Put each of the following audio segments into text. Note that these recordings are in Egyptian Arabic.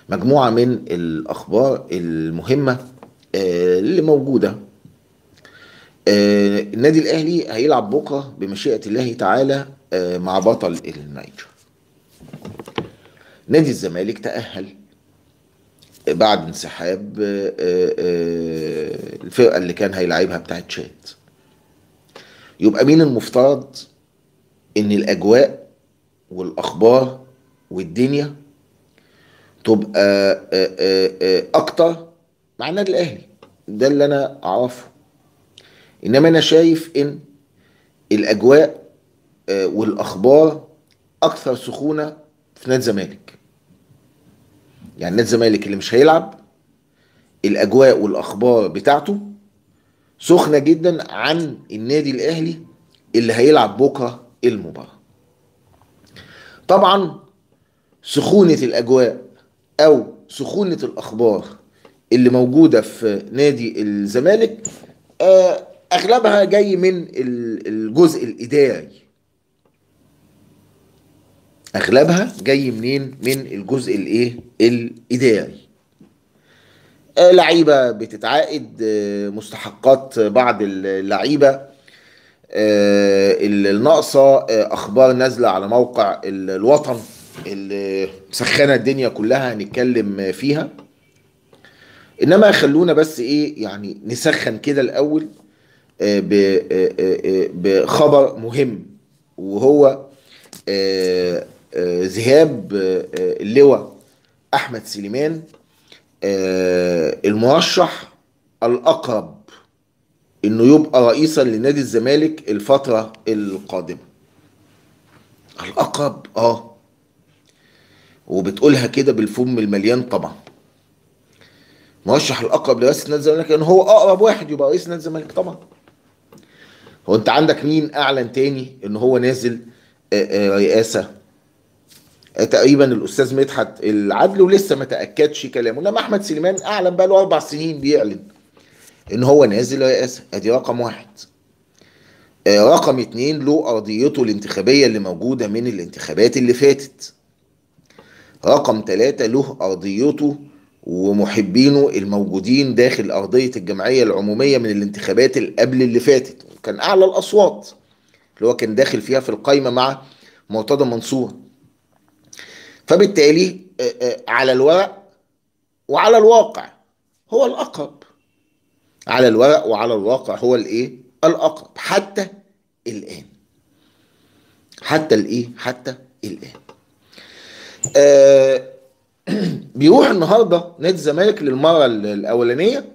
مجموعة من الأخبار المهمة آه، اللي موجودة آه، النادي الأهلي هيلعب بكرة بمشيئة الله تعالى آه، مع بطل النيجر نادي الزمالك تأهل بعد انسحاب آه، آه، الفرقة اللي كان هيلعبها بتاعت تشاد يبقى مين المفترض ان الاجواء والاخبار والدنيا تبقى آه، آه، آه، اكتر مع النادي الاهلي ده اللي انا اعرفه انما انا شايف ان الاجواء آه، والاخبار اكثر سخونه في نادي الزمالك يعني نادي الزمالك اللي مش هيلعب الاجواء والاخبار بتاعته سخنه جدا عن النادي الاهلي اللي هيلعب بكره المباراه طبعا سخونه الاجواء او سخونه الاخبار اللي موجوده في نادي الزمالك آه، اغلبها جاي من ال- الجزء الاداري اغلبها جاي منين من الجزء الايه الاداري آه، لعيبه بتتعاقد آه، مستحقات بعض اللعيبه آه، الناقصه آه، اخبار نازله على موقع ال- الوطن اللي مسخنه الدنيا كلها هنتكلم فيها انما خلونا بس ايه يعني نسخن كده الاول آه، ب- آه، آه، آه، بخبر مهم وهو آه، آه، ذهاب آه، آه، اللواء احمد سليمان آه، المرشح الاقرب انه يبقى رئيسا لنادي الزمالك الفتره القادمه الاقرب اه وبتقولها كده بالفم المليان طبعا مرشح الاقرب لرئاسه نادي الزمالك لان هو اقرب واحد يبقى رئيس نادي الزمالك طبعا هو انت عندك مين اعلن تاني ان هو نازل آه، آه، رئاسه آه، تقريبا الاستاذ مدحت العدل ولسه ما تاكدش كلامه انما احمد سليمان اعلن بقى له اربع سنين بيعلن ان هو نازل رئاسه ادي رقم واحد آه، رقم اتنين له ارضيته الانتخابيه اللي موجوده من الانتخابات اللي فاتت رقم ثلاثة له أرضيته ومحبينه الموجودين داخل أرضية الجمعية العمومية من الانتخابات اللي قبل اللي فاتت كان أعلى الأصوات اللي هو كان داخل فيها في القايمة مع مرتضى منصور فبالتالي آه، آه، على الورق وعلى الواقع هو الأقرب على الورق وعلى الواقع هو الإيه الأقرب حتى الآن حتى الإيه حتى الآن آه، بيروح النهارده نادي الزمالك للمره ال- الاولانيه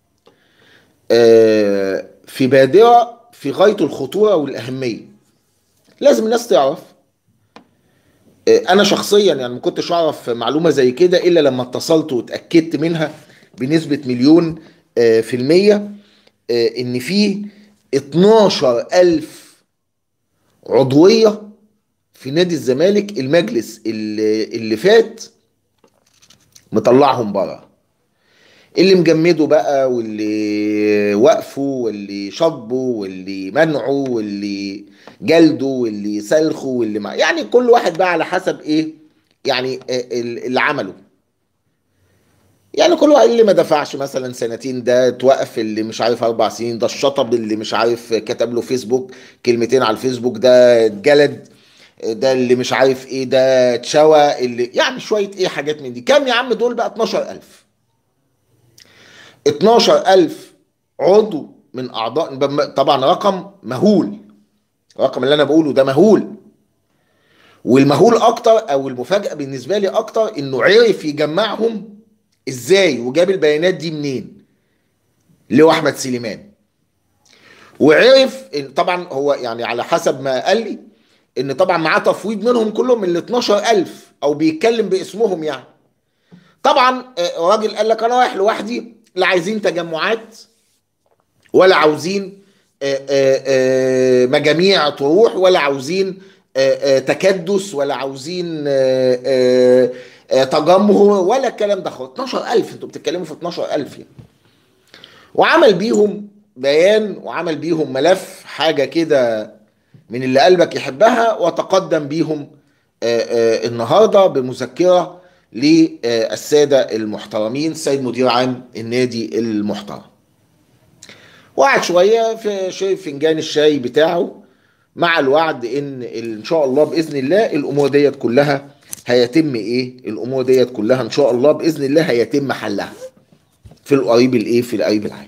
آه، في بادره في غايه الخطوره والاهميه لازم الناس تعرف آه، انا شخصيا يعني ما كنتش اعرف معلومه زي كده الا لما اتصلت واتاكدت منها بنسبه مليون آه، في الميه آه، ان في 12 ألف عضويه في نادي الزمالك المجلس اللي, اللي فات مطلعهم بره اللي مجمده بقى واللي وقفوا واللي شطبوا واللي منعوا واللي جلدوا واللي سلخوا واللي ما يعني كل واحد بقى على حسب ايه يعني آه، اللي عمله يعني كل واحد اللي ما دفعش مثلا سنتين ده توقف اللي مش عارف اربع سنين ده الشطب اللي مش عارف كتب له فيسبوك كلمتين على الفيسبوك ده اتجلد ده اللي مش عارف ايه ده اتشوى اللي يعني شويه ايه حاجات من دي كام يا عم دول بقى 12000 12000 عضو من اعضاء بم- طبعا رقم مهول الرقم اللي انا بقوله ده مهول والمهول اكتر او المفاجاه بالنسبه لي اكتر انه عرف يجمعهم ازاي وجاب البيانات دي منين اللي هو احمد سليمان وعرف إن طبعا هو يعني على حسب ما قال لي ان طبعا معاه تفويض منهم كلهم من ال 12000 او بيتكلم باسمهم يعني طبعا آه، راجل قال لك انا رايح لوحدي لا عايزين تجمعات ولا عاوزين آه، آه، آه، مجاميع تروح ولا عاوزين آه، آه، تكدس ولا عاوزين آه، آه، آه، تجمهر ولا الكلام ده خالص 12000 انتوا بتتكلموا في 12000 يعني وعمل بيهم بيان وعمل بيهم ملف حاجة كده من اللي قلبك يحبها وتقدم بيهم آه، آه، النهارده بمذكرة للساده المحترمين سيد مدير عام النادي المحترم وقعد شويه في شرب فنجان الشاي بتاعه مع الوعد ان ان شاء الله باذن الله الامور ديت كلها هيتم ايه الامور ديت كلها ان شاء الله باذن الله هيتم حلها في القريب الايه في القريب العاجل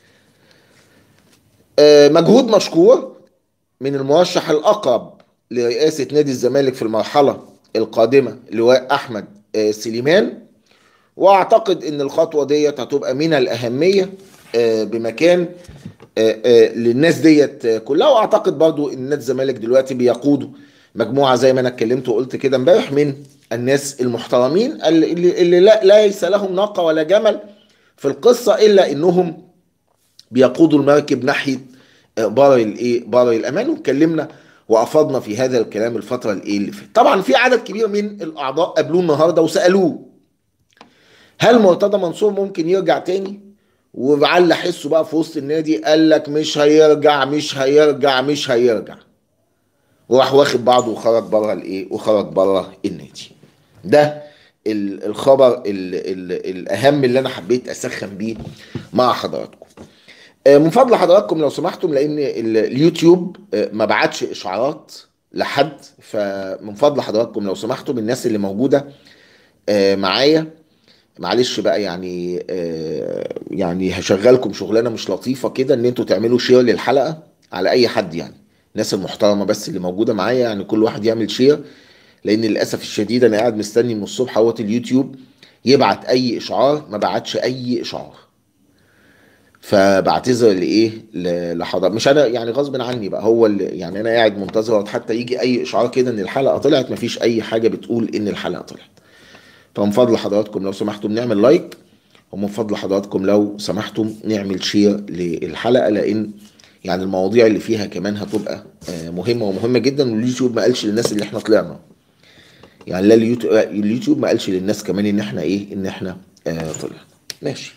آه، مجهود مشكور من المرشح الاقرب لرئاسه نادي الزمالك في المرحله القادمه لواء احمد آه، سليمان واعتقد ان الخطوه ديت هتبقى من الاهميه آه، بمكان للناس ديت كلها واعتقد برضو ان نادي الزمالك دلوقتي بيقودوا مجموعه زي ما انا اتكلمت وقلت كده امبارح من الناس المحترمين اللي, اللي لا ليس لهم ناقه ولا جمل في القصه الا انهم بيقودوا المركب ناحيه بار الايه بار الامان واتكلمنا وافضنا في هذا الكلام الفتره الايه اللي فاتت طبعا في عدد كبير من الاعضاء قابلوه النهارده وسالوه هل مرتضى منصور ممكن يرجع تاني وعلى حسه بقى في وسط النادي قال لك مش هيرجع مش هيرجع مش هيرجع وراح واخد بعضه وخرج بره الايه وخرج بره النادي ده الخبر ال ال الاهم اللي انا حبيت اسخن بيه مع حضراتكم من فضل حضراتكم لو سمحتم لان اليوتيوب ما بعتش اشعارات لحد فمن فضل حضراتكم لو سمحتم الناس اللي موجوده معايا معلش بقى يعني يعني هشغلكم شغلانه مش لطيفه كده ان انتوا تعملوا شير للحلقه على اي حد يعني الناس المحترمه بس اللي موجوده معايا يعني كل واحد يعمل شير لان للاسف الشديد انا قاعد مستني من الصبح اهوت اليوتيوب يبعت اي اشعار ما بعتش اي اشعار فبعتذر لايه لحضرتك مش انا يعني غصب عني بقى هو اللي يعني انا قاعد منتظر حتى يجي اي اشعار كده ان الحلقه طلعت مفيش اي حاجه بتقول ان الحلقه طلعت فمن فضل حضراتكم لو سمحتم نعمل لايك ومن فضل حضراتكم لو سمحتم نعمل شير للحلقه لان يعني المواضيع اللي فيها كمان هتبقى مهمه ومهمه جدا واليوتيوب ما قالش للناس اللي احنا طلعنا يعني لا اليوتيوب اليوتيوب ما قالش للناس كمان ان احنا ايه ان احنا آه طلعنا ماشي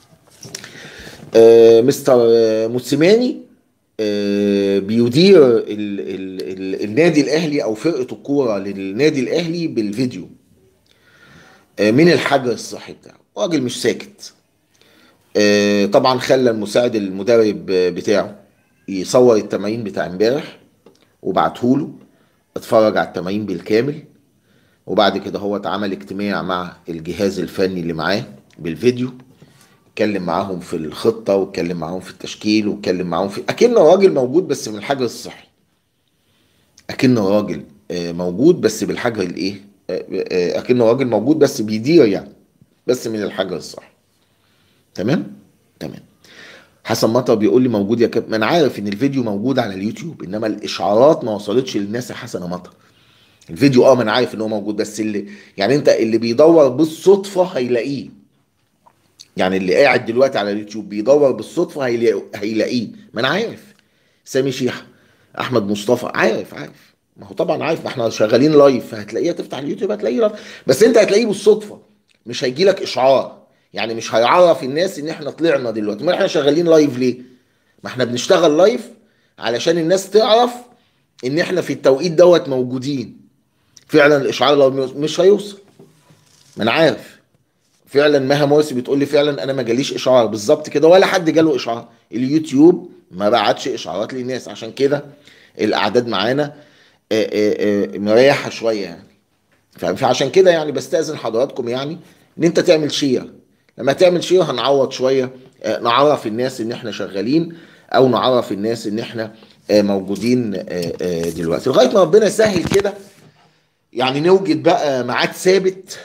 آه مستر موسيماني آه بيدير ال ال ال النادي الاهلي او فرقه الكوره للنادي الاهلي بالفيديو آه من الحجر الصحي بتاعه راجل مش ساكت آه طبعا خلى المساعد المدرب بتاعه يصور التمارين بتاع امبارح وبعته له اتفرج على التمارين بالكامل وبعد كده هو اتعمل اجتماع مع الجهاز الفني اللي معاه بالفيديو اتكلم معاهم في الخطه واتكلم معاهم في التشكيل واتكلم معاهم في اكنه راجل موجود بس من الحجر الصحي اكنه راجل موجود بس بالحجر الايه اكنه راجل موجود بس بيدير يعني بس من الحجر الصحي تمام تمام حسن مطر بيقول لي موجود يا كابتن انا عارف ان الفيديو موجود على اليوتيوب انما الاشعارات ما وصلتش للناس يا حسن مطر الفيديو اه ما انا عارف ان هو موجود بس اللي يعني انت اللي بيدور بالصدفه هيلاقيه يعني اللي قاعد دلوقتي على اليوتيوب بيدور بالصدفه هيلاقيه ما انا عارف سامي شيحه احمد مصطفى عارف عارف ما هو طبعا عارف ما احنا شغالين لايف فهتلاقيه تفتح اليوتيوب هتلاقيه لايف بس انت هتلاقيه بالصدفه مش هيجي لك اشعار يعني مش هيعرف الناس ان احنا طلعنا دلوقتي ما احنا شغالين لايف ليه ما احنا بنشتغل لايف علشان الناس تعرف ان احنا في التوقيت دوت موجودين فعلا الاشعار لو مش هيوصل ما انا عارف فعلا مها مرسي بتقول لي فعلا انا ما جاليش اشعار بالظبط كده ولا حد جاله اشعار اليوتيوب ما بعتش اشعارات للناس عشان كده الاعداد معانا مريحه شويه يعني فعشان كده يعني بستاذن حضراتكم يعني ان انت تعمل شير لما تعمل شير هنعوض شويه نعرف الناس ان احنا شغالين او نعرف الناس ان احنا موجودين دلوقتي لغايه ما ربنا يسهل كده يعني نوجد بقى ميعاد ثابت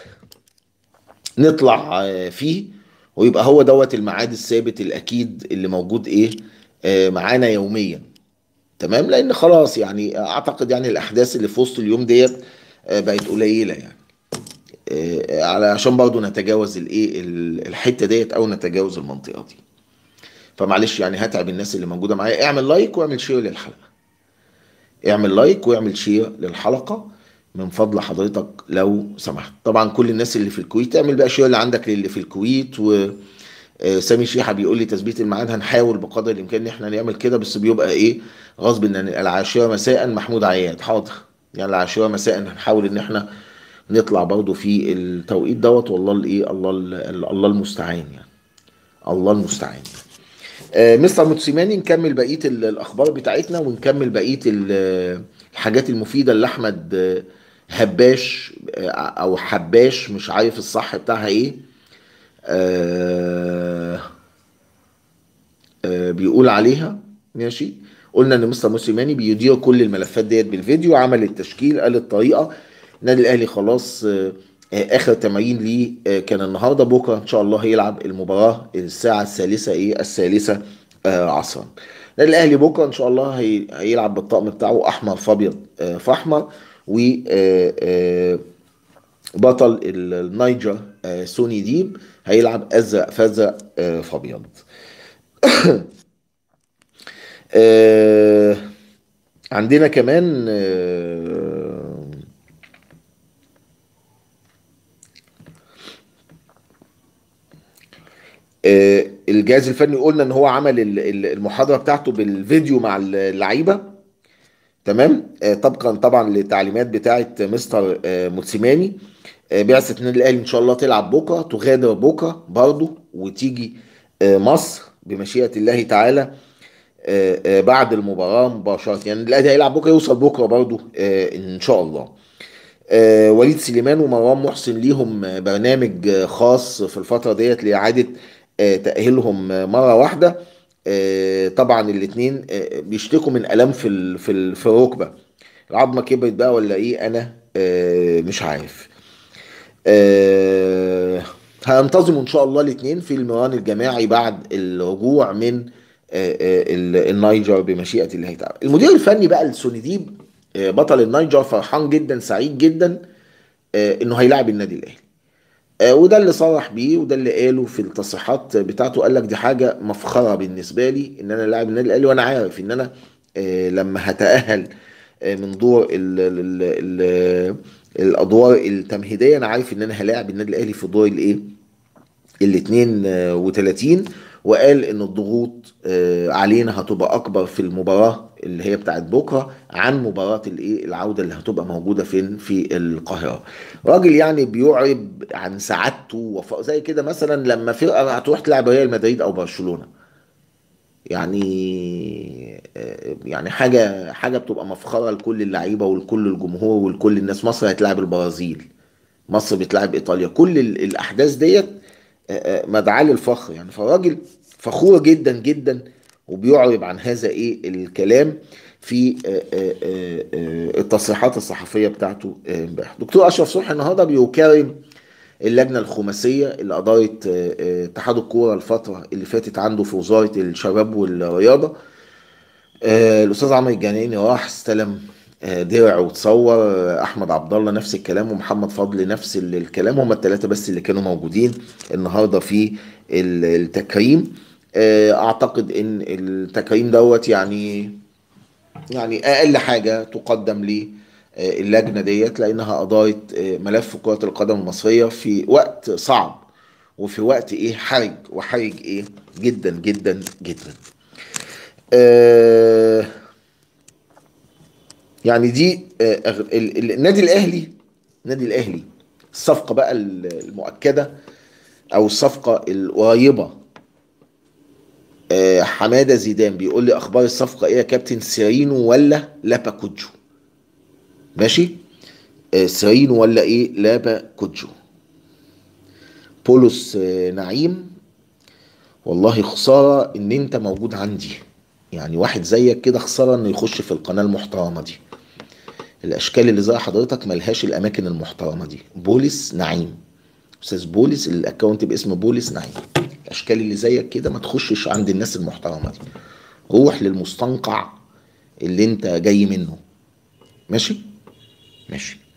نطلع فيه ويبقى هو دوت الميعاد الثابت الاكيد اللي موجود ايه معانا يوميا تمام لان خلاص يعني اعتقد يعني الاحداث اللي في وسط اليوم ديت بقت قليله يعني علشان برضه نتجاوز الايه الحته ديت او نتجاوز المنطقه دي فمعلش يعني هتعب الناس اللي موجوده معايا اعمل لايك واعمل شير للحلقه اعمل لايك واعمل شير للحلقه من فضل حضرتك لو سمحت طبعا كل الناس اللي في الكويت اعمل بقى شير اللي عندك للي في الكويت و سامي شيحه بيقول لي تثبيت الميعاد هنحاول بقدر الامكان ان احنا نعمل كده بس بيبقى ايه غصب ان العاشره مساء محمود عياد حاضر يعني العاشره مساء هنحاول ان احنا نطلع برضو في التوقيت دوت والله الايه الله ال- الله المستعان يعني الله المستعان آه، مستر موتسيماني نكمل بقيه ال- الاخبار بتاعتنا ونكمل بقيه ال- الحاجات المفيده اللي احمد آه، هباش آه، او حباش مش عارف الصح بتاعها ايه آه، آه، بيقول عليها ماشي قلنا ان مستر موسيماني بيدير كل الملفات ديت بالفيديو عمل التشكيل قال الطريقه النادي الاهلي خلاص آه، آه، اخر تمارين ليه آه، كان النهارده بكره ان شاء الله هيلعب المباراه الساعه الثالثه ايه الثالثه آه، عصرا النادي الاهلي بكره ان شاء الله هي- هيلعب بالطقم بتاعه احمر فابيض آه، فاحمر و آه، آه، بطل ال- النيجر آه، سوني ديب هيلعب ازرق فازرق آه، فابيض آه، عندنا كمان آه، آه، الجهاز الفني قلنا ان هو عمل ال- ال- المحاضره بتاعته بالفيديو مع اللعيبه تمام آه، طبقا طبعا للتعليمات بتاعه مستر آه، موتسيماني آه، بعثه النادي الاهلي ان شاء الله تلعب بكره تغادر بكره برضه وتيجي آه، مصر بمشيئه الله تعالى آه، آه، بعد المباراه مباشره يعني الاهلي هيلعب بكره يوصل بكره برضه آه، ان شاء الله آه، وليد سليمان ومروان محسن ليهم آه، برنامج آه، خاص في الفترة ديت لإعادة آه، تأهيلهم آه، مرة واحدة آه، طبعا الاتنين آه، بيشتكوا من آلام في ال- في ال- في الركبة العظمة كبرت بقى ولا ايه انا آه، مش عارف آه، هينتظموا ان شاء الله الاثنين في المران الجماعي بعد الرجوع من آه، آه، ال- النيجر بمشيئة الله تعالى المدير الفني بقى لسونديب آه، بطل النيجر فرحان جدا سعيد جدا آه، انه هيلاعب النادي الاهلي آه، وده اللي صرح بيه وده اللي قاله في التصريحات بتاعته قال لك دي حاجه مفخره بالنسبه لي ان انا لاعب النادي الاهلي وانا عارف ان انا آه، لما هتاهل آه، من دور ال ال ال الادوار التمهيديه انا عارف ان انا هلاعب النادي الاهلي في دور الايه ال 32 وقال ان الضغوط آه، علينا هتبقى اكبر في المباراه اللي هي بتاعت بكره عن مباراه الايه العوده اللي هتبقى موجوده فين في القاهره راجل يعني بيعرب عن سعادته وف... زي كده مثلا لما فرقه هتروح تلعب ريال مدريد او برشلونه يعني آه، يعني حاجه حاجه بتبقى مفخره لكل اللعيبه ولكل الجمهور ولكل الناس مصر هتلاعب البرازيل مصر بتلعب ايطاليا كل ال- الاحداث ديت آه، آه، مدعاة للفخر يعني فالراجل فخور جدا جدا وبيعرب عن هذا ايه الكلام في آه، آه، آه، آه، التصريحات الصحفيه بتاعته آه، امبارح دكتور اشرف صبحي النهارده بيكرم اللجنه الخماسيه اللي ادارت آه، آه، اتحاد الكوره الفتره اللي فاتت عنده في وزاره الشباب والرياضه آه، الاستاذ عمرو الجنايني راح استلم آه، درع وتصور آه، احمد عبد الله نفس الكلام ومحمد فضل نفس ال- الكلام هما الثلاثه بس اللي كانوا موجودين النهارده في ال- التكريم آه، اعتقد ان التكريم دوت يعني يعني اقل حاجه تقدم للجنه ديت لانها ادارت آه، ملف كره القدم المصريه في وقت صعب وفي وقت ايه حرج وحرج ايه جدا جدا جدا آه، يعني دي آه، أغ- ال- ال- النادي الاهلي النادي الاهلي الصفقه بقى ال- المؤكده او الصفقه القريبه آه، حماده زيدان بيقول لي اخبار الصفقه ايه يا كابتن سيرينو ولا لابا كوجو ماشي آه، سيرينو ولا ايه لابا كوجو بولس آه، نعيم والله خساره ان انت موجود عندي يعني واحد زيك كده خساره انه يخش في القناه المحترمه دي الاشكال اللي زي حضرتك ملهاش الاماكن المحترمه دي بولس نعيم استاذ بولس الاكونت باسم بولس نعيم الاشكال اللي زيك كده ما تخشش عند الناس المحترمه دي روح للمستنقع اللي انت جاي منه ماشي ماشي